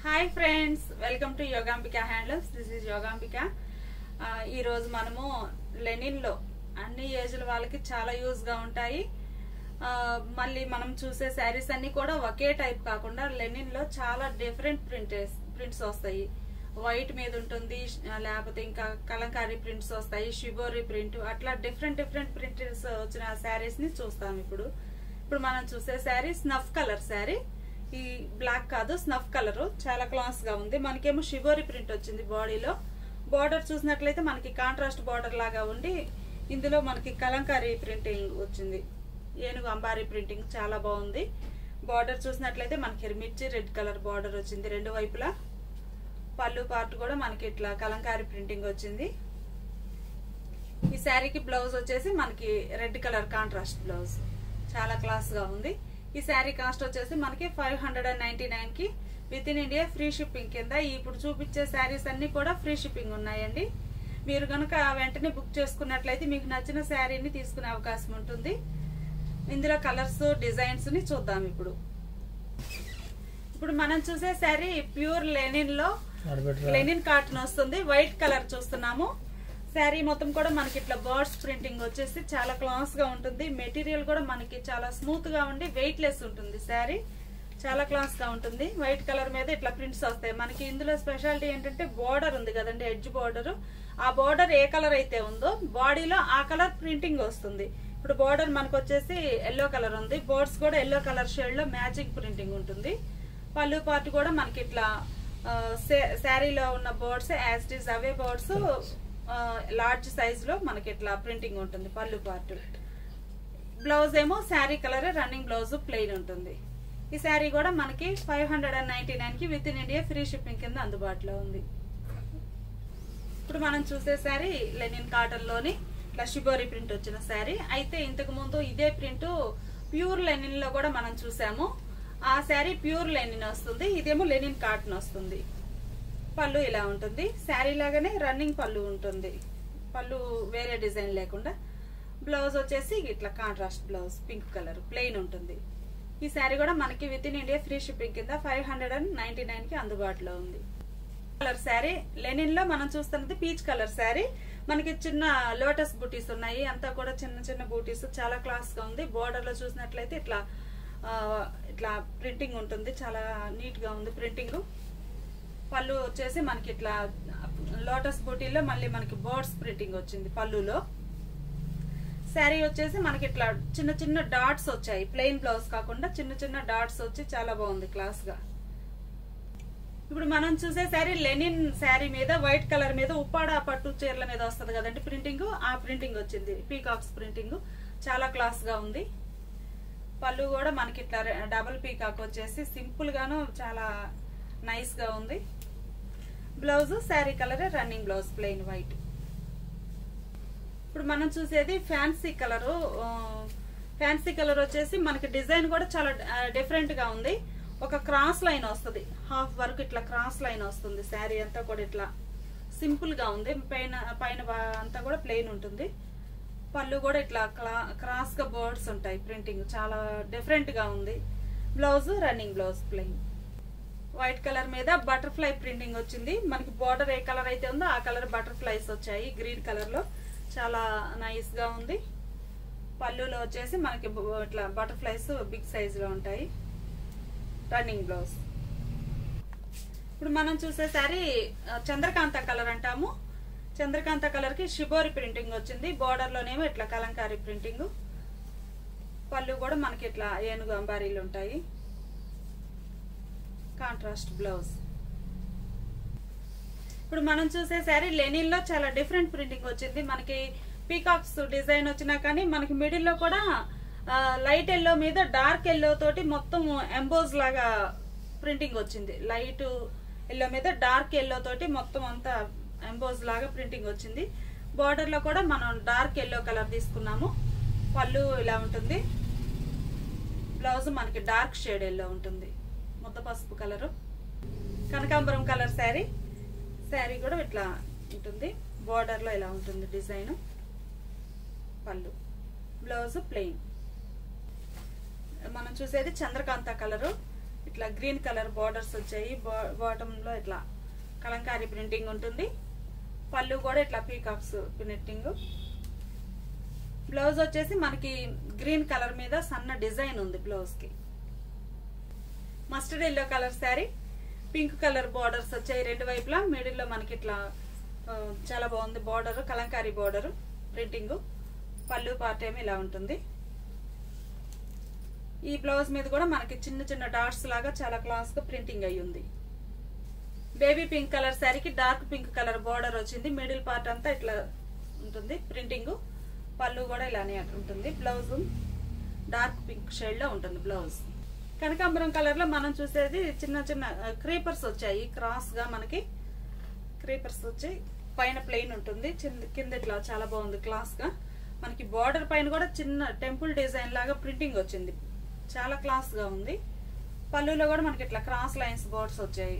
hi friends welcome to Yogambika handlooms this is Yogambika ah, ఈ రోజు మనము లెనిన్ లో అన్ని ఏజ్ల వాళ్ళకి చాలా యూజ్ గా ఉంటాయి ఆ, మళ్ళీ మనం చూసే శారీస్ అన్ని కూడా ఒకే టైప్ కాకుండా లెనిన్ లో చాలా డిఫరెంట్ ప్రింటెస్ ప్రింట్స్ వస్తాయి వైట్ మీద ఉంటుంది ఆ, లేకపోతే ఇంకా కలంకారీ ప్రింట్స్ వస్తాయి షిబోరి ప్రింట్ అట్లా డిఫరెంట్ డిఫరెంట్ ప్రింట్స్ వచ్చిన శారీస్ ని చూస్తాం ఇప్పుడు ఇప్పుడు మనం చూసే శారీ స్నఫ్ కలర్ శారీ ఈ బ్లాక్ కాదు స్నఫ్ కలర్ చాలా క్లాస్ గా ఉంది మనకేమో షిబోరి ప్రింట్ వచ్చింది బాడీలో బార్డర్ చూసినట్లయితే మనకి కాంట్రాస్ట్ బార్డర్ లాగా ఉండి ఇందులో మనకి కలంకారీ ప్రింటింగ్ వచ్చింది ఏనుగు అంబారీ ప్రింటింగ్ చాలా బాగుంది బార్డర్ చూసినట్లయితే మనకి మిర్చి రెడ్ కలర్ బార్డర్ వచ్చింది రెండు వైపులా పళ్ళు పార్ట్ కూడా మనకి ఇట్లా కలంకారీ ప్రింటింగ్ వచ్చింది ఈ శారీకి బ్లౌజ్ వచ్చేసి మనకి రెడ్ కలర్ కాంట్రాస్ట్ బ్లౌజ్ చాలా క్లాస్ గా ఉంది ఈ శారీ కాస్ట్ వచ్చేసి మనకి five hundred and ninety nine కి with in India free shipping కింద ఇప్పుడు చూపించే శారీస్ అన్ని కూడా ఫ్రీ షిప్పింగ్ ఉన్నాయండి మీరు కనుక వెంటనే బుక్ చేసుకున్నట్లయితే మీకు నచ్చిన శారీని తీసుకునే అవకాశం ఉంటుంది ఇందులో కలర్స్ డిజైన్స్ ని చూద్దాం ఇప్పుడు ఇప్పుడు మనం చూసే శారీ ప్యూర్ లెనిన్ లో లెనిన్ కాటన్ వస్తుంది వైట్ కలర్ చూస్తున్నాము శారీ మొత్తం కూడా మనకి ఇట్లా బర్డ్స్ ప్రింటింగ్ వచ్చేసి చాలా క్లాస్ గా ఉంటుంది మెటీరియల్ కూడా మనకి చాలా స్మూత్ గా ఉండి వెయిట్ లెస్ ఉంటుంది శారీ చాలా క్లాస్ గా ఉంటుంది వైట్ కలర్ మీద ఇట్లా ప్రింట్స్ వస్తాయి మనకి ఇందులో స్పెషాలిటీ ఏంటంటే బోర్డర్ ఉంది కదండి ఎడ్జ్ బోర్డర్ ఆ బోర్డర్ ఏ కలర్ అయితే ఉందో బాడీలో ఆ కలర్ ప్రింటింగ్ వస్తుంది ఇప్పుడు బోర్డర్ మనకు వచ్చేసి ఎల్లో కలర్ ఉంది బోర్డ్స్ కూడా ఎల్లో కలర్ షేడ్ లో మ్యాచింగ్ ప్రింటింగ్ ఉంటుంది పళ్ళు పార్ట్ కూడా మనకి ఇట్లా శారీలో ఉన్న బోర్డ్స్ యాజ్ ఇట్ ఈస్ అవే బోర్డ్స్ లార్జ్ సైజ్ లో మనకి ఇట్లా ప్రింటింగ్ ఉంటుంది పళ్ళు పార్ట్ బ్లౌజ్ ఏమో sari colour running blouse plain ఉంటుంది ఈ శారీ కూడా మనకి five hundred and ninety nine కి with in India free shipping కింద అందుబాటులో ఉంది ఇప్పుడు మనం చూసే శారీ లెనిన్ కాటన్ లోని ఇట్లా షిబోరి ప్రింట్ వచ్చిన శారీ అయితే ఇంతకు ముందు ఇదే ప్రింట్ ప్యూర్ లెనిన్ లో కూడా మనం చూసాము ఆ శారీ ప్యూర్ లెనిన్ వస్తుంది ఇదేమో లెనిన్ కాటన్ వస్తుంది పళ్ళు ఇలా ఉంటుంది శారీ లాగానే రన్నింగ్ పళ్ళు ఉంటుంది పళ్ళు వేరే డిజైన్ లేకుండా బ్లౌజ్ వచ్చేసి ఇట్లా contrast blouse pink colour plain ఉంటుంది ఈ శారీ కూడా మనకి with in India free shipping కింద five hundred and ninety nine కి అందుబాటులో ఉంది కలర్ శారీ లెనిన్ లో మనం చూస్తున్నది పీచ్ కలర్ శారీ మనకి చిన్న లోటస్ బూటీస్ ఉన్నాయి అంతా కూడా చిన్న చిన్న బూటీస్ చాలా క్లాస్ గా ఉంది బోర్డర్ లో చూసినట్లయితే ఇట్లా ఆ, ఇట్లా ప్రింటింగ్ ఉంటుంది చాలా నీట్ గా ఉంది ప్రింటింగ్ పళ్ళు వచ్చేసి మనకి ఇట్లా లోటస్ బూటీలో మళ్ళీ మనకి బోర్డ్స్ ప్రింటింగ్ వచ్చింది పళ్ళులో శారీ వచ్చేసి మనకి ఇట్లా చిన్న చిన్న డాట్స్ వచ్చాయి ప్లెయిన్ బ్లౌజ్ కాకుండా చిన్న చిన్న డాట్స్ వచ్చి చాలా బాగుంది క్లాస్ గా ఇప్పుడు మనం చూసే శారీ లెనిన్ శారీ మీద వైట్ కలర్ మీద ఉప్పాడ పట్టు చీరల మీద వస్తుంది కదండి ప్రింటింగ్ ఆ ప్రింటింగ్ వచ్చింది పీకాక్స్ ప్రింటింగ్ చాలా క్లాస్ గా ఉంది పళ్ళు కూడా మనకి ఇట్లా డబుల్ పీకాక్ వచ్చేసి సింపుల్ గాను చాలా నైస్ గా ఉంది blouse sari colour running blouse plain white ఇప్పుడు మనం చూసేది ఫ్యాన్సీ కలర్ ఫ్యాన్సీ కలర్ వచ్చేసి మనకి డిజైన్ కూడా చాలా డిఫరెంట్ గా ఉంది ఒక క్రాస్ లైన్ వస్తుంది హాఫ్ వర్క్ ఇట్లా క్రాస్ లైన్ వస్తుంది శారీ అంతా కూడా ఇట్లా సింపుల్ గా ఉంది పైన పైన బా- అంతా కూడా ప్లెయిన్ ఉంటుంది పళ్ళు కూడా ఇట్లా క్లా- క్రాస్ గా బర్డ్స్ ఉంటాయి ప్రింటింగ్ చాలా డిఫరెంట్ గా ఉంది blouse running blouse plain white colour మీద బటర్ఫ్లై ప్రింటింగ్ వచ్చింది మనకి బార్డర్ ఏ కలర్ అయితే ఉందో ఆ కలర్ బటర్ఫ్లైస్ వచ్చాయి గ్రీన్ కలర్ లో చాలా నైస్ గా ఉంది పళ్ళులో వచ్చేసి మనకి బ- ఇట్లా బటర్ఫ్లైస్ బిగ్ సైజ్ లో ఉంటాయి రన్నింగ్ బ్లౌజ్ ఇప్పుడు మనం చూసే సారీ చంద్రకాంత కలర్ అంటాము చంద్రకాంత కలర్ కి షిబోరి ప్రింటింగ్ వచ్చింది బార్డర్ లోనేమో ఇట్లా కలంకారీ ప్రింటింగ్ పళ్ళు కూడా మనకి ఇట్లా ఏనుగు అంబారీలు ఉంటాయి కాంట్రాస్ట్ బ్లౌజ్ ఇప్పుడు మనం చూసే శారీ లెనిన్ లో చాలా డిఫరెంట్ ప్రింటింగ్ వచ్చింది మనకి పీకాక్స్ డిజైన్ వచ్చినా కానీ మనకి మిడిల్ లో కూడా లైట్ ఎల్లో మీద డార్క్ ఎల్లో తోటి మొత్తం ఎంబోజ్ లాగా ప్రింటింగ్ వచ్చింది లైట్ ఎల్లో మీద డార్క్ ఎల్లో తోటి మొత్తం అంతా ఎంబోజ్ లాగా ప్రింటింగ్ వచ్చింది బార్డర్ లో కూడా మనం డార్క్ ఎల్లో కలర్ తీసుకున్నాము పళ్ళు ఇలా ఉంటుంది బ్లౌజ్ మనకి డార్క్ షేడ్ ఎల్లో ఉంటుంది ముద్ద పసుపు కలరు కనకాంబరం కలర్ శారీ శారీ కూడా ఇట్లా ఉంటుంది బార్డర్ లో ఇలా ఉంటుంది డిజైన్ పళ్ళు బ్లౌజ్ ప్లెయిన్ మనం చూసేది చంద్రకాంత కలరు ఇట్లా గ్రీన్ కలర్ బార్డర్స్ వచ్చాయి బాటంలో ఇట్లా కలంకారీ ప్రింటింగ్ ఉంటుంది పళ్ళు కూడా ఇట్లా పీకాక్స్ ప్రింటింగ్ బ్లౌజ్ వచ్చేసి మనకి గ్రీన్ కలర్ మీద సన్న డిజైన్ ఉంది బ్లౌజ్ కి mustard yellow colour sari pink colour borders వచ్చాయి రెండు వైపులా మిడిల్ లో మనకి ఇట్లా ఆ, చాలా బాగుంది బార్డర్ కలంకారీ బార్డర్ ప్రింటింగ్ పళ్ళు పార్ట్ ఏమో ఇలా ఉంటుంది ఈ బ్లౌజ్ మీద కూడా మనకి చిన్న చిన్న డాట్స్ లాగా చాలా క్లాస్ గా ప్రింటింగ్ అయి ఉంది బేబీ పింక్ కలర్ శారీకి డార్క్ పింక్ కలర్ బార్డర్ వచ్చింది మిడిల్ పార్ట్ అంతా ఇట్లా ఉంటుంది ప్రింటింగ్ పళ్ళు కూడా ఇలానే ఉంటుంది బ్లౌజ్ డార్క్ పింక్ షేడ్ లో ఉంటుంది బ్లౌజ్ కనకాంబరం కలర్ లో మనం చూసేది చిన్న చిన్న క్రీపర్స్ వచ్చాయి క్రాస్ గా మనకి క్రీపర్స్ వచ్చి పైన ప్లెయిన్ ఉంటుంది చిన్న- కింద ఇట్లా చాలా బాగుంది క్లాస్ గా మనకి బార్డర్ పైన కూడా చిన్న టెంపుల్ డిజైన్ లాగా ప్రింటింగ్ వచ్చింది చాలా క్లాస్ గా ఉంది పళ్ళులో కూడా మనకి ఇట్లా క్రాస్ లైన్స్ బోర్డ్స్ వచ్చాయి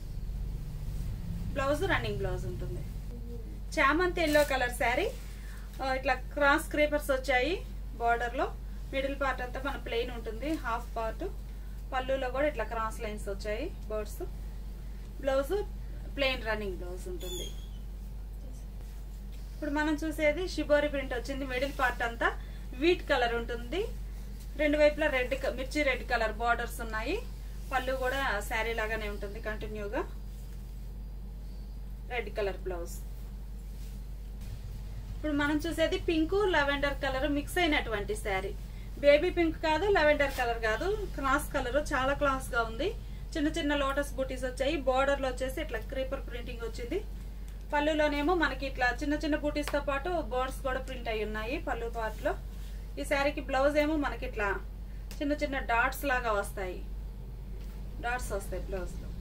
బ్లౌజ్ రన్నింగ్ బ్లౌజ్ ఉంటుంది చామంతి ఎల్లో కలర్ శారీ ఇట్లా క్రాస్ క్రీపర్స్ వచ్చాయి బార్డర్ లో మిడిల్ పార్ట్ అంతా మన ప్లెయిన్ ఉంటుంది హాఫ్ పార్ట్ పళ్ళులో కూడా ఇట్లా క్రాస్ లైన్స్ వచ్చాయి birds blouse plain running blouse ఉంటుంది ఇప్పుడు మనం చూసేది షిబోరి ప్రింట్ వచ్చింది మిడిల్ పార్ట్ అంతా వీట్ కలర్ ఉంటుంది రెండు వైపులా రెడ్ మిర్చి రెడ్ కలర్ బార్డర్స్ ఉన్నాయి పళ్ళు కూడా శారీ లాగానే ఉంటుంది కంటిన్యూగా రెడ్ కలర్ బ్లౌజ్ ఇప్పుడు మనం చూసేది పింక్ లెవెండర్ కలర్ మిక్స్ అయినటువంటి శారీ బేబీ పింక్ కాదు లెవెండర్ కలర్ కాదు క్రాస్ కలర్ చాలా క్లాస్ గా ఉంది చిన్న చిన్న లోటస్ బూటీస్ వచ్చాయి బోర్డర్ లో వచ్చేసి ఇట్లా క్రీపర్ ప్రింటింగ్ వచ్చింది పళ్ళులోనేమో మనకి ఇట్లా చిన్న చిన్న బూటీస్ తో పాటు బోర్డ్స్ కూడా ప్రింట్ అయి ఉన్నాయి పళ్ళు పార్ట్ లో ఈ శారీకి బ్లౌజ్ ఏమో మనకి ఇట్లా చిన్న చిన్న డాట్స్ లాగా వస్తాయి డాట్స్ వస్తాయి బ్లౌజ్ లో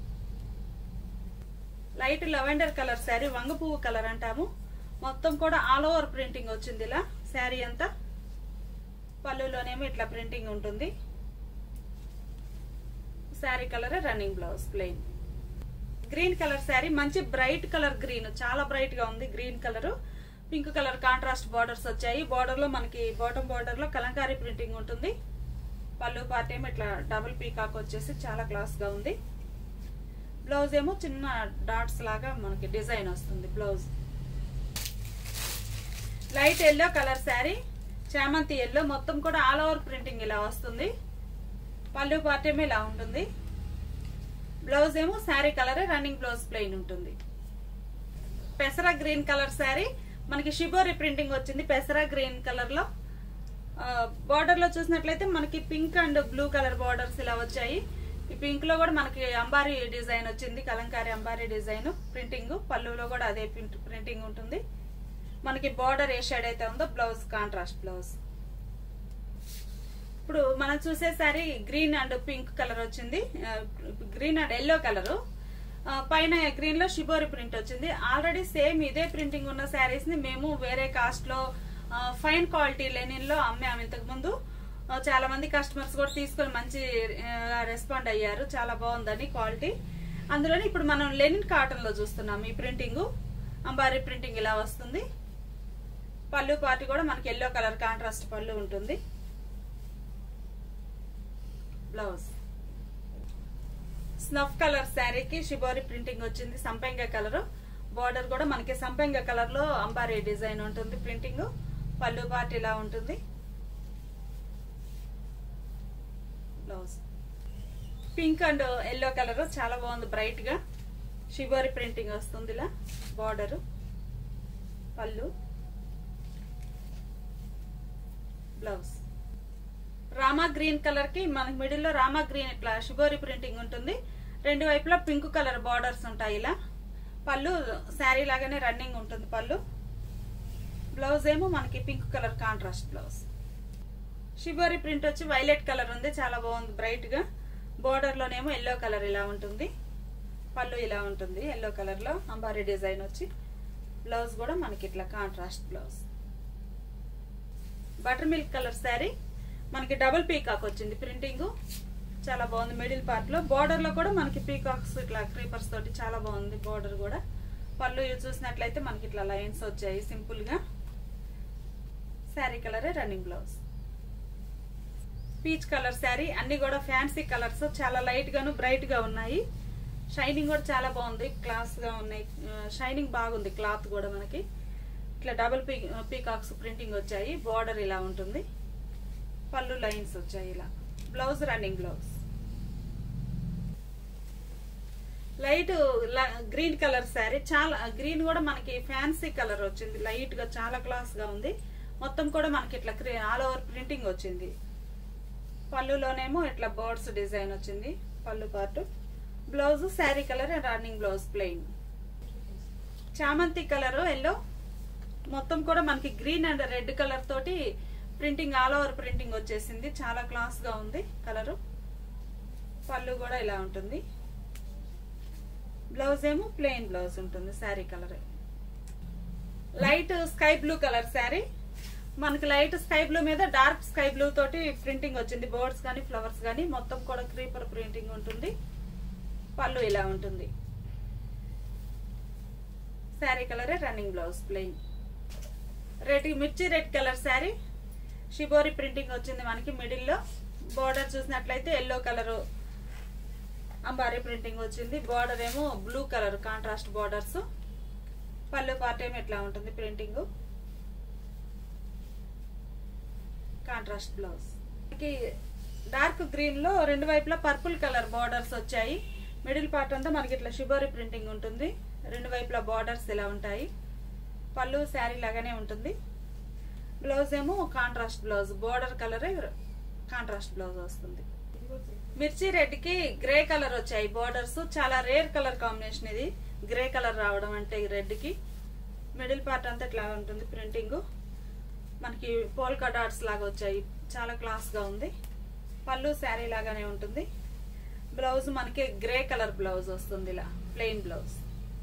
లైట్ లెవెండర్ కలర్ శారీ వంగ పువ్వు కలర్ అంటాము మొత్తం కూడా ఆల్ ఓవర్ ప్రింటింగ్ వచ్చింది ఇలా శారీ అంతా పళ్ళులోనేమో ఇట్లా ప్రింటింగ్ ఉంటుంది sari colour running blouse plain green colour sari మంచి బ్రైట్ కలర్ గ్రీన్ చాలా బ్రైట్ గా ఉంది green colour pink colour contrast borders వచ్చాయి బార్డర్ లో మనకి బాటమ్ బార్డర్ లో కలంకారీ ప్రింటింగ్ ఉంటుంది పళ్ళు పార్ట్ ఏమో ఇట్లా డబుల్ పీకాక్ వచ్చేసి చాలా క్లాస్ గా ఉంది బ్లౌజ్ ఏమో చిన్న డాట్స్ లాగా మనకి డిజైన్ వస్తుంది blouse light yellow colour sari చామంతి ఎల్లో మొత్తం కూడా ఆల్ ఓవర్ ప్రింటింగ్ ఇలా వస్తుంది పళ్ళు పార్ట్ ఏమో ఇలా ఉంటుంది బ్లౌజ్ ఏమో sari colour running blouse plain ఉంటుంది పెసరా గ్రీన్ కలర్ శారీ మనకి షిబోరి ప్రింటింగ్ వచ్చింది పెసరా గ్రీన్ కలర్ లో బార్డర్ లో చూసినట్లయితే మనకి pink and blue colour borders ఇలా వచ్చాయి ఈ పింక్ లో కూడా మనకి అంబారీ డిజైన్ వచ్చింది కలంకారీ అంబారీ డిజైన్ ప్రింటింగ్ పళ్ళులో కూడా అదే ప్రింటింగ్ ఉంటుంది మనకి బార్డర్ ఏ షేడ్ అయితే ఉందో బ్లౌజ్ కాంట్రాస్ట్ బ్లౌజ్ ఇప్పుడు మనం చూసే sari green and pink colour వచ్చింది గ్రీన్ అండ్ ఎల్లో కలర్ పైన గ్రీన్ లో షిబోరి ప్రింట్ వచ్చింది ఆల్రెడీ సేమ్ ఇదే ప్రింటింగ్ ఉన్న శారీస్ ని మేము వేరే కాస్ట్ లో ఫైన్ క్వాలిటీ లెనిన్ లో అమ్మాము ఇంతకు ముందు ఆ, చాలా మంది కస్టమర్స్ కూడా తీసుకొని మంచి రెస్పాండ్ అయ్యారు చాలా బాగుందని క్వాలిటీ అందులోనే ఇప్పుడు మనం లెనిన్ కాటన్ లో చూస్తున్నాం ఈ ప్రింటింగ్ అంబారీ ప్రింటింగ్ ఇలా వస్తుంది పళ్ళు పార్టీ కూడా మనకి ఎల్లో కలర్ కాంట్రాస్ట్ పళ్ళు ఉంటుంది బ్లౌజ్ స్నఫ్ కలర్ శారీకి షిబోరి ప్రింటింగ్ వచ్చింది సంపెంగ కలర్ బార్డర్ కూడా మనకి సంపెంగ కలర్ లో అంబారీ డిజైన్ ఉంటుంది ప్రింటింగ్ పళ్ళు పార్ట్ ఇలా ఉంటుంది blouse pink and yellow colour చాలా బాగుంది బ్రైట్ గా షిబోరి ప్రింటింగ్ వస్తుంది ఇలా బార్డర్ పళ్ళు బ్లౌజ్ రామా గ్రీన్ కలర్ కి మనకి మిడిల్ లో రామా గ్రీన్ ఇట్లా షుగోరి ప్రింటింగ్ ఉంటుంది రెండు వైపులా పింక్ కలర్ బార్డర్స్ ఉంటాయి ఇలా పళ్ళు శారీ లాగానే రన్నింగ్ ఉంటుంది పళ్ళు బ్లౌజ్ ఏమో మనకి pink colour contrast blouse shibori print వచ్చి వైలెట్ కలర్ ఉంది చాలా బాగుంది బ్రైట్ గా బోర్డర్ లోనేమో ఎల్లో కలర్ ఇలా ఉంటుంది పళ్ళు ఇలా ఉంటుంది ఎల్లో కలర్ లో అంబారీ డిజైన్ వచ్చి బ్లౌజ్ కూడా మనకి ఇట్లా contrast blouse butter milk colour sari మనకి డబుల్ పీకాక్ వచ్చింది ప్రింటింగ్ చాలా బాగుంది మిడిల్ పార్ట్ లో బార్డర్ లో కూడా మనకి పీకాక్స్ ఇట్లా క్రీపర్స్ తోటి చాలా బాగుంది బార్డర్ కూడా పళ్ళు ఇవి చూసినట్లయితే మనకి ఇట్లా లైన్స్ వచ్చాయి సింపుల్ గా శారీ కలరే running blouse peach colour sari అన్ని కూడా ఫ్యాన్సీ కలర్స్ చాలా లైట్ గాను బ్రైట్ గా ఉన్నాయి షైనింగ్ కూడా చాలా బాగుంది క్లాస్ గా ఉన్నాయి షైనింగ్ బాగుంది క్లాత్ కూడా మనకి ఇట్లా డబుల్ పీ పీకాక్స్ ప్రింటింగ్ వచ్చాయి బార్డర్ ఇలా ఉంటుంది పళ్ళు లైన్స్ వచ్చాయి ఇలా blouse running blouse light green colour sari చాలా గ్రీన్ కూడా మనకి ఫ్యాన్సీ కలర్ వచ్చింది లైట్ గా చాలా క్లాస్ గా ఉంది మొత్తం కూడా మనకి ఇట్లా ఆల్ ఓవర్ ప్రింటింగ్ వచ్చింది పళ్ళులోనేమో ఇట్లా బర్డ్స్ డిజైన్ వచ్చింది పళ్ళు part blouse sari colour and running blouse plain చామంతి కలర్ ఎల్లో మొత్తం కూడా మనకి గ్రీన్ అండ్ రెడ్ కలర్ తోటి ప్రింటింగ్ ఆల్ ఓవర్ ప్రింటింగ్ వచ్చేసింది చాలా క్లాస్ గా ఉంది కలరు పళ్ళు కూడా ఇలా ఉంటుంది బ్లౌజ్ ఏమో ప్లెయిన్ బ్లౌజ్ ఉంటుంది sari colour light sky blue colour sari మనకి లైట్ స్కై బ్లూ మీద డార్క్ స్కై బ్లూ తోటి ప్రింటింగ్ వచ్చింది బర్డ్స్ కానీ ఫ్లవర్స్ కానీ మొత్తం కూడా క్రీపర్ ప్రింటింగ్ ఉంటుంది పళ్ళు ఇలా ఉంటుంది శారీ కలరే రన్నింగ్ బ్లౌజ్ ప్లెయిన్ రెడ్ మిర్చి red colour sari shibori printing వచ్చింది మనకి మిడిల్లో బార్డర్ చూసినట్లయితే ఎల్లో కలర్ అంబారీ ప్రింటింగ్ వచ్చింది బార్డర్ ఏమో బ్లూ కలర్ కాంట్రాస్ట్ బార్డర్స్ పళ్ళు పార్ట్ ఏమో ఇట్లా ఉంటుంది printing contrast blouse dark green లో రెండు వైపులా పర్పుల్ కలర్ బార్డర్స్ వచ్చాయి మిడిల్ పార్ట్ అంతా మనకి ఇట్లా షిబోరి ప్రింటింగ్ ఉంటుంది రెండు వైపులా బార్డర్స్ ఇలా ఉంటాయి పళ్ళు శారీ లాగానే ఉంటుంది బ్లౌజ్ ఏమో contrast blouse border colour contrast blouse వస్తుంది మిర్చి రెడ్ కి గ్రే కలర్ వచ్చాయి బార్డర్స్ చాలా రేర్ కలర్ కాంబినేషన్ ఇది గ్రే కలర్ రావడం అంటే రెడ్ కి మిడిల్ పార్ట్ అంతా ఇట్లా ఉంటుంది ప్రింటింగ్ మనకి పోల్కా డాట్స్ లాగా వచ్చాయి చాలా క్లాస్ గా ఉంది పళ్ళు శారీ లాగానే ఉంటుంది బ్లౌజ్ మనకి గ్రే కలర్ బ్లౌజ్ వస్తుంది ఇలా plain blouse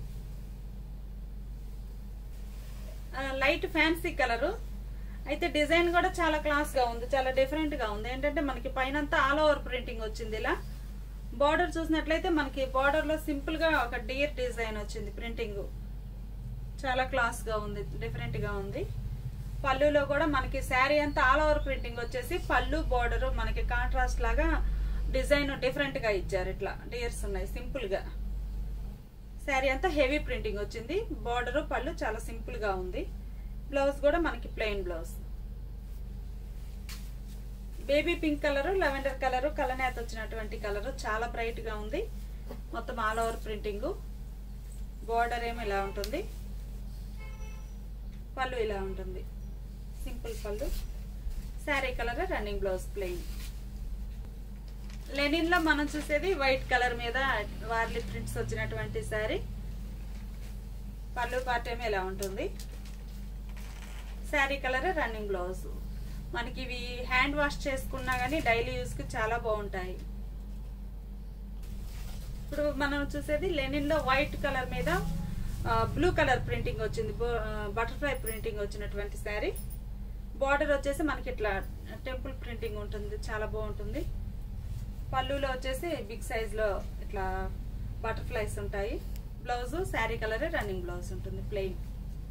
light fancy colour అయితే డిజైన్ కూడా చాలా క్లాస్ గా ఉంది చాలా డిఫరెంట్ గా ఉంది ఏంటంటే మనకి పైన ఆల్ ఓవర్ ప్రింటింగ్ వచ్చింది ఇలా బార్డర్ చూసినట్లయితే మనకి బార్డర్ లో సింపుల్ గా ఒక డియర్ డిజైన్ వచ్చింది ప్రింటింగ్ చాలా క్లాస్ గా ఉంది డిఫరెంట్ గా ఉంది పళ్ళులో కూడా మనకి శారీ అంతా ఆల్ ఓవర్ ప్రింటింగ్ వచ్చేసి పళ్ళు బార్డర్ మనకి కాంట్రాస్ట్ లాగా డిజైన్ డిఫరెంట్ గా ఇచ్చారు ఇట్లా డియర్స్ ఉన్నాయి సింపుల్ గా శారీ అంతా హెవీ ప్రింటింగ్ వచ్చింది బార్డర్ పళ్ళు చాలా సింపుల్ గా ఉంది బ్లౌజ్ కూడా మనకి plain blouse baby pink colour lavender colour కలనేత వచ్చినటువంటి కలర్ చాలా బ్రైట్ గా ఉంది మొత్తం ఆల్ ఓవర్ ప్రింటింగ్ బార్డర్ ఏమో ఇలా ఉంటుంది పళ్ళు ఇలా ఉంటుంది సింపుల్ పళ్ళు sari colour running blouse plain linen లో మనం చూసేది వైట్ కలర్ మీద వార్లీ ప్రింట్స్ వచ్చినటువంటి శారీ పళ్ళు పార్ట్ ఏమో ఇలా ఉంటుంది శారీ కలర్ రన్నింగ్ బ్లౌజ్ మనకి ఇవి హ్యాండ్ వాష్ చేసుకున్నా కానీ డైలీ యూస్ కి చాలా బాగుంటాయి ఇప్పుడు మనం చూసేది లెనిన్ లో వైట్ కలర్ మీద బ్లూ కలర్ ప్రింటింగ్ వచ్చింది బటర్ఫ్లై ప్రింటింగ్ వచ్చినటువంటి శారీ బార్డర్ వచ్చేసి మనకి ఇట్లా టెంపుల్ ప్రింటింగ్ ఉంటుంది చాలా బాగుంటుంది పళ్ళులో వచ్చేసి బిగ్ సైజ్ లో ఇట్లా బటర్ఫ్లైస్ ఉంటాయి blouse sari colour running blouse ఉంటుంది ప్లెయిన్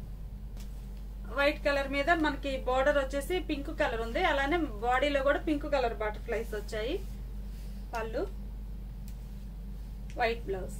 వైట్ కలర్ మీద మనకి బార్డర్ వచ్చేసి పింక్ కలర్ ఉంది అలానే బాడీలో కూడా పింక్ కలర్ బటర్ఫ్లైస్ వచ్చాయి పళ్ళు వైట్ బ్లౌజ్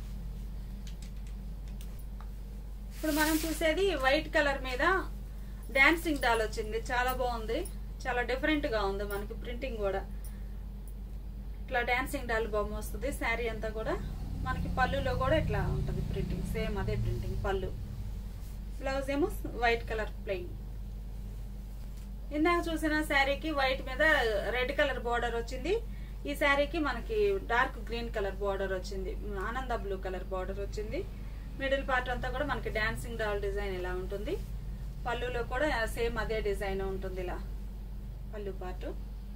ఇప్పుడు మనం చూసేది వైట్ కలర్ మీద డాన్సింగ్ డాల్ వచ్చింది చాలా బాగుంది చాలా డిఫరెంట్ గా ఉంది మనకి ప్రింటింగ్ కూడా ఇట్లా డాన్సింగ్ డాల్ బొమ్మ వస్తుంది శారీ అంతా కూడా మనకి పళ్ళులో కూడా ఇట్లా ఉంటుంది ప్రింటింగ్ సేమ్ అదే ప్రింటింగ్ పళ్ళు బ్లౌజ్ ఏమో వైట్ కలర్ ప్లెయిన్ ఇందాక చూసిన శారీకి వైట్ మీద రెడ్ కలర్ బార్డర్ వచ్చింది ఈ శారీకి మనకి డార్క్ గ్రీన్ కలర్ బార్డర్ వచ్చింది ఆనంద బ్లూ కలర్ బార్డర్ వచ్చింది మిడిల్ పార్ట్ అంతా కూడా మనకి డాన్సింగ్ డాల్ డిజైన్ ఇలా ఉంటుంది పళ్ళులో కూడా సేమ్ అదే డిజైన్ ఉంటుంది ఇలా పళ్ళు పార్ట్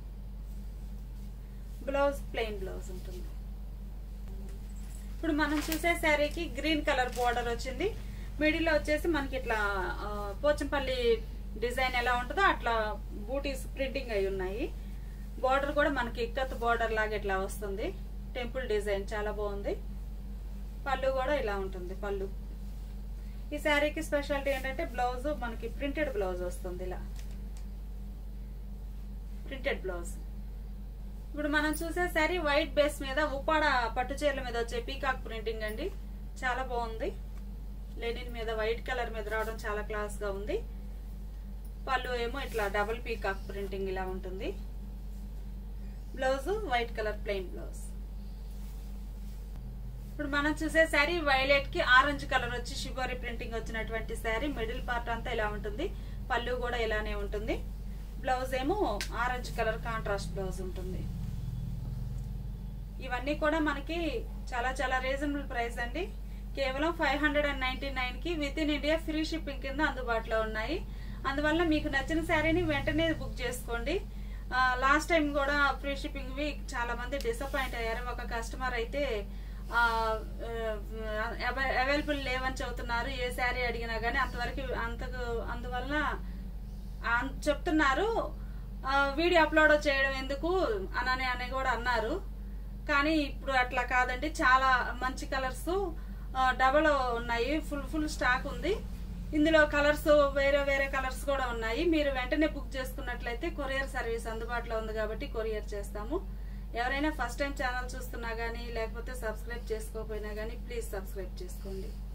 బ్లౌజ్ ప్లెయిన్ బ్లౌజ్ ఉంటుంది ఇప్పుడు మనం చూసే శారీకి గ్రీన్ కలర్ బార్డర్ వచ్చింది మిడిల్ లో వచ్చేసి మనకి ఇట్లా ఆ, పోచంపల్లి డిజైన్ ఎలా ఉంటుందో అట్లా బూటీస్ ప్రింటింగ్ అయి ఉన్నాయి బార్డర్ కూడా మనకి ఇక్కత్ బార్డర్ లాగా ఇట్లా వస్తుంది టెంపుల్ డిజైన్ చాలా బాగుంది పళ్ళు కూడా ఇలా ఉంటుంది పళ్ళు ఈ శారీకి స్పెషాలిటీ ఏంటంటే బ్లౌజ్ మనకి ప్రింటెడ్ బ్లౌజ్ వస్తుంది ఇలా ప్రింటెడ్ బ్లౌజ్ ఇప్పుడు మనం చూసే శారీ వైట్ బేస్ మీద ఉప్పాడ పట్టు చీరల మీద వచ్చే పీకాక్ ప్రింటింగ్ అండి చాలా బాగుంది లెనిన్ మీద వైట్ కలర్ మీద రావడం చాలా క్లాస్ గా ఉంది పళ్ళు ఏమో ఇట్లా డబుల్ పీకాక్ ప్రింటింగ్ ఇలా ఉంటుంది blouse white colour plain blouse ఇప్పుడు మనం చూసే శారీ వైలెట్ కి ఆరెంజ్ కలర్ వచ్చి షిబోరి ప్రింటింగ్ వచ్చినటువంటి శారీ మిడిల్ పార్ట్ అంతా ఇలా ఉంటుంది పళ్ళు కూడా ఇలానే ఉంటుంది బ్లౌజ్ ఏమో ఆరెంజ్ కలర్ కాంట్రాస్ట్ బ్లౌజ్ ఉంటుంది ఇవన్నీ కూడా మనకి చాలా చాలా రీజనబుల్ ప్రైస్ అండి కేవలం five hundred and ninety nine కి with in India free shipping కింద అందుబాటులో ఉన్నాయి అందువల్ల మీకు నచ్చిన శారీని వెంటనే బుక్ చేసుకోండి లాస్ట్ టైం కూడా ఫ్రీ షిప్పింగ్ వి చాలా మంది డిసప్పాయింట్ అయ్యారు ఒక కస్టమర్ అయితే అవైలబుల్ లేవని చెబుతున్నారు ఏ శారీ అడిగినా గానీ అంతవరకు అంతకు అందువల్ల అన్- చెప్తున్నారు ఆ, వీడియో అప్లోడ్ చేయడం ఎందుకు అనని అని కూడా అన్నారు కానీ ఇప్పుడు అట్లా కాదండి చాలా మంచి కలర్స్ డబల్ ఉన్నాయి ఫుల్ ఫుల్ స్టాక్ ఉంది ఇందులో కలర్స్ వేరే వేరే కలర్స్ కూడా ఉన్నాయి మీరు వెంటనే బుక్ చేసుకున్నట్లయితే కొరియర్ సర్వీస్ అందుబాటులో ఉంది కాబట్టి కొరియర్ చేస్తాము ఎవరైనా ఫస్ట్ టైం ఛానల్ చూస్తున్నా గానీ లేకపోతే సబ్స్క్రైబ్ చేసుకోకపోయినా గానీ ప్లీజ్ సబ్స్క్రైబ్ చేసుకోండి